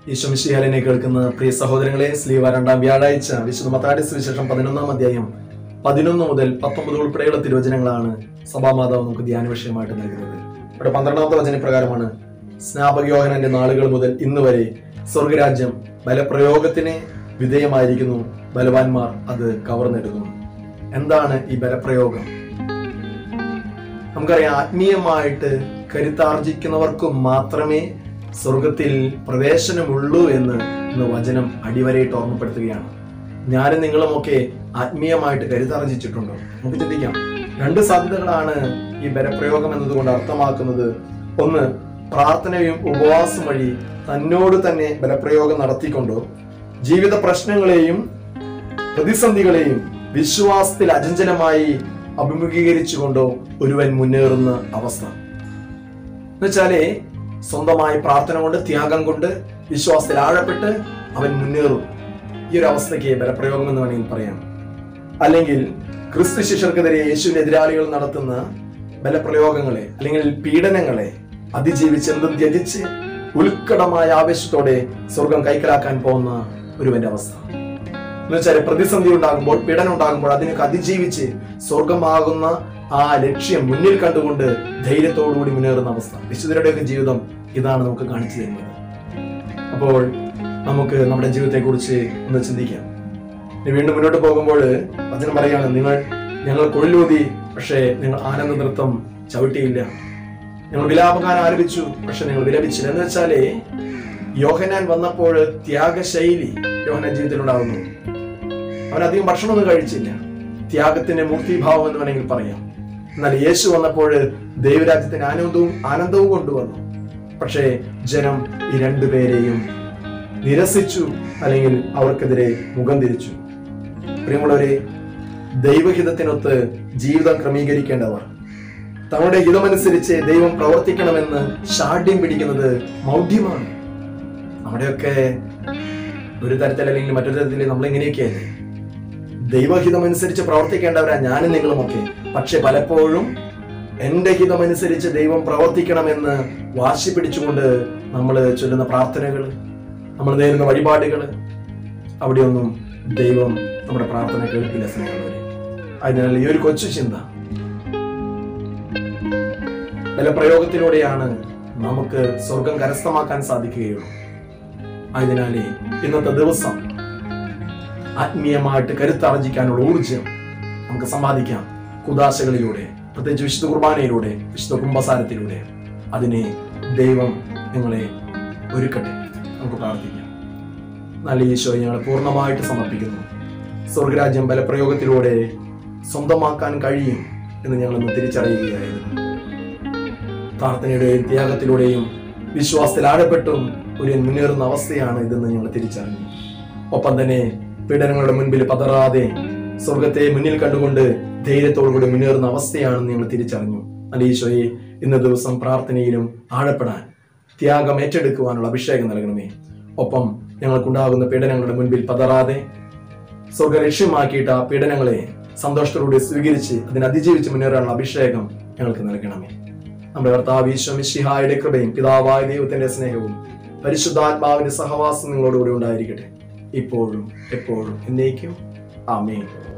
ഈശ്വമിശിഹാലിനെ കേൾക്കുന്ന പ്രിയ സഹോദരങ്ങളെ സ്ലീവ രണ്ടാം വ്യാഴാഴ്ച വിശുദ്ധ മത്താടി സുവിശേഷം പതിനൊന്നാം അധ്യായം പതിനൊന്ന് മുതൽ പത്തൊമ്പത് ഉൾപ്പെടെയുള്ള തിരുവചനങ്ങളാണ് സഭാമാതാവ് നമുക്ക് ധ്യാന വിഷയമായിട്ട് നൽകുന്നത് ഇവിടെ പന്ത്രണ്ടാമത്തെ വചന പ്രകാരമാണ് സ്നാപകയോഹനന്റെ നാളുകൾ മുതൽ ഇന്ന് വരെ സ്വർഗരാജ്യം ബലപ്രയോഗത്തിന് വിധേയമായിരിക്കുന്നു ബലവാന്മാർ അത് കവർന്നെടുക്കുന്നു എന്താണ് ഈ ബലപ്രയോഗം നമുക്കറിയാം ആത്മീയമായിട്ട് കരുത്താർജിക്കുന്നവർക്ക് മാത്രമേ സ്വർഗത്തിൽ പ്രവേശനമുള്ളൂ എന്ന് ഇന്ന് വചനം അടിവരയിട്ട് ഓർമ്മപ്പെടുത്തുകയാണ് ഞാനും നിങ്ങളുമൊക്കെ ആത്മീയമായിട്ട് കരുത്താർജിച്ചിട്ടുണ്ടോ നമുക്ക് ചിന്തിക്കാം രണ്ട് സാധ്യതകളാണ് ഈ ബലപ്രയോഗം എന്നതുകൊണ്ട് അർത്ഥമാക്കുന്നത് ഒന്ന് പ്രാർത്ഥനയും ഉപവാസം വഴി തന്നോട് തന്നെ ബലപ്രയോഗം നടത്തിക്കൊണ്ടോ ജീവിത പ്രശ്നങ്ങളെയും പ്രതിസന്ധികളെയും വിശ്വാസത്തിൽ അചഞ്ചലമായി അഭിമുഖീകരിച്ചുകൊണ്ടോ ഒരുവൻ മുന്നേറുന്ന അവസ്ഥ എന്നുവെച്ചാലേ സ്വന്തമായി പ്രാർത്ഥന കൊണ്ട് ത്യാഗം കൊണ്ട് വിശ്വാസത്തിൽ ആഴപ്പെട്ട് അവൻ മുന്നേറും ഈ ഒരു അവസ്ഥയ്ക്ക് ബലപ്രയോഗം എന്ന് വേണമെങ്കിൽ പറയാം അല്ലെങ്കിൽ ക്രിസ്തു ശിഷ്യർക്കെതിരെ യേശുവിന്റെ എതിരാളികൾ നടത്തുന്ന ബലപ്രയോഗങ്ങളെ അല്ലെങ്കിൽ പീഡനങ്ങളെ അതിജീവിച്ച് എന്തും ത്യജിച്ച് ഉത്കടമായ ആവേശത്തോടെ സ്വർഗം കൈക്കലാക്കാൻ പോകുന്ന ഒരുവന്റെ അവസ്ഥ എന്ന് വെച്ചാൽ പ്രതിസന്ധി ഉണ്ടാകുമ്പോൾ പീഡനം ഉണ്ടാകുമ്പോൾ അതിനൊക്കെ അതിജീവിച്ച് സ്വർഗമാകുന്ന ആ ലക്ഷ്യം മുന്നിൽ കണ്ടുകൊണ്ട് ധൈര്യത്തോടുകൂടി മുന്നേറുന്ന അവസ്ഥ വിശുദ്ധരുടെയൊക്കെ ജീവിതം ഇതാണ് നമുക്ക് കാണിച്ചു തരുന്നത് അപ്പോൾ നമുക്ക് നമ്മുടെ ജീവിതത്തെ കുറിച്ച് ഒന്ന് ചിന്തിക്കാം ഇനി വീണ്ടും മുന്നോട്ട് പോകുമ്പോൾ വചനം പറയാണ് നിങ്ങൾ ഞങ്ങൾ കൊഴിലൂതി പക്ഷേ നിങ്ങൾ ആനന്ദ നൃത്തം ചവിട്ടിയില്ല ഞങ്ങൾ വിലാപകാരം ആരംഭിച്ചു പക്ഷെ നിങ്ങൾ വിലപിച്ചില്ല എന്ന് വെച്ചാലേ യോഹനാൻ വന്നപ്പോൾ ത്യാഗശൈലി യോഹനാൻ ജീവിതത്തിൽ ഉണ്ടാകുന്നു അവൻ അധികം ഭക്ഷണമൊന്നും കഴിച്ചില്ല ത്യാഗത്തിന്റെ മൂർത്തിഭാവം എന്ന് വേണമെങ്കിൽ പറയാം എന്നാൽ യേശു വന്നപ്പോൾ ദൈവരാജ്യത്തിന് ആനന്ദവും ആനന്ദവും കൊണ്ടുവന്നു പക്ഷേ ജനം ഈ രണ്ടുപേരെയും നിരസിച്ചു അല്ലെങ്കിൽ അവർക്കെതിരെ മുഖം തിരിച്ചു പ്രിയമുള്ളവരെ ദൈവഹിതത്തിനൊത്ത് ജീവിതം ക്രമീകരിക്കേണ്ടവർ തങ്ങളുടെ ഹിതമനുസരിച്ച് ദൈവം പ്രവർത്തിക്കണമെന്ന് ഷാഠ്യം പിടിക്കുന്നത് മൗഢ്യമാണ് നമ്മുടെയൊക്കെ ഒരു തരത്തിൽ അല്ലെങ്കിൽ മറ്റൊരു തരത്തിൽ നമ്മൾ ഇങ്ങനെയൊക്കെയല്ലേ ദൈവഹിതമനുസരിച്ച് പ്രവർത്തിക്കേണ്ടവരാ ഞാനും നിങ്ങളുമൊക്കെ പക്ഷെ പലപ്പോഴും എന്റെ ഹിതമനുസരിച്ച് ദൈവം പ്രവർത്തിക്കണമെന്ന് വാശി പിടിച്ചുകൊണ്ട് നമ്മൾ ചൊല്ലുന്ന പ്രാർത്ഥനകൾ നമ്മൾ നേരുന്ന വഴിപാടുകൾ അവിടെയൊന്നും ദൈവം നമ്മുടെ പ്രാർത്ഥന കേൾക്കില്ല സ്നേഹമുള്ളവരെ അതിനാൽ ഈ ഒരു കൊച്ചു ചിന്ത ബലപ്രയോഗത്തിലൂടെയാണ് നമുക്ക് സ്വർഗം കരസ്ഥമാക്കാൻ സാധിക്കുകയുള്ളൂ ആയതിനാലേ ഇന്നത്തെ ദിവസം ആത്മീയമായിട്ട് കരുത്താർജിക്കാനുള്ള ഊർജം നമുക്ക് സമ്പാദിക്കാം കുദാശകളിലൂടെ പ്രത്യേകിച്ച് വിശുദ്ധ കുർബാനയിലൂടെ വിശുദ്ധ കുംഭസാരത്തിലൂടെ അതിനെ ദൈവം നിങ്ങളെ ഒരുക്കട്ടെ നമുക്ക് പ്രാർത്ഥിക്കാം നല്ല ഈശോ ഞങ്ങളെ പൂർണ്ണമായിട്ട് സമർപ്പിക്കുന്നു സ്വർഗരാജ്യം ബലപ്രയോഗത്തിലൂടെ സ്വന്തമാക്കാൻ കഴിയും എന്ന് ഞങ്ങളൊന്ന് തിരിച്ചറിയുകയായിരുന്നു പ്രാർത്ഥനയുടെയും ത്യാഗത്തിലൂടെയും വിശ്വാസത്തിൽ ആഴപ്പെട്ടും ഒരു മുന്നേറുന്ന അവസ്ഥയാണ് ഇതെന്ന് ഞങ്ങൾ തിരിച്ചറിഞ്ഞു ഒപ്പം തന്നെ പീഡനങ്ങളുടെ മുൻപിൽ പതറാതെ സ്വർഗത്തെ മുന്നിൽ കണ്ടുകൊണ്ട് ധൈര്യത്തോടുകൂടി മുന്നേറുന്ന അവസ്ഥയാണെന്ന് ഞങ്ങൾ തിരിച്ചറിഞ്ഞു അല്ല ഈശോയെ ഇന്ന ദിവസം പ്രാർത്ഥനയിലും ആഴപ്പെടാൻ ത്യാഗം ഏറ്റെടുക്കുവാനുള്ള അഭിഷേകം നൽകണമേ ഒപ്പം ഞങ്ങൾക്കുണ്ടാകുന്ന പീഡനങ്ങളുടെ മുൻപിൽ പതറാതെ സ്വർഗ ലക്ഷ്യമാക്കിയിട്ട് ആ പീഡനങ്ങളെ സന്തോഷത്തോടെ സ്വീകരിച്ച് അതിനെ അതിജീവിച്ച് മുന്നേറാനുള്ള അഭിഷേകം ഞങ്ങൾക്ക് നൽകണമേ നമ്മുടെ കർത്താവ് ഈശ്വമിഷിഹായുടെ കൃപയും പിതാവായ ദൈവത്തിന്റെ സ്നേഹവും പരിശുദ്ധാത്മാവിന്റെ സഹവാസം നിങ്ങളോടുകൂടി ഉണ്ടായിരിക്കട്ടെ ഇപ്പോഴും എപ്പോഴും എന്നേക്കും ആമേൻ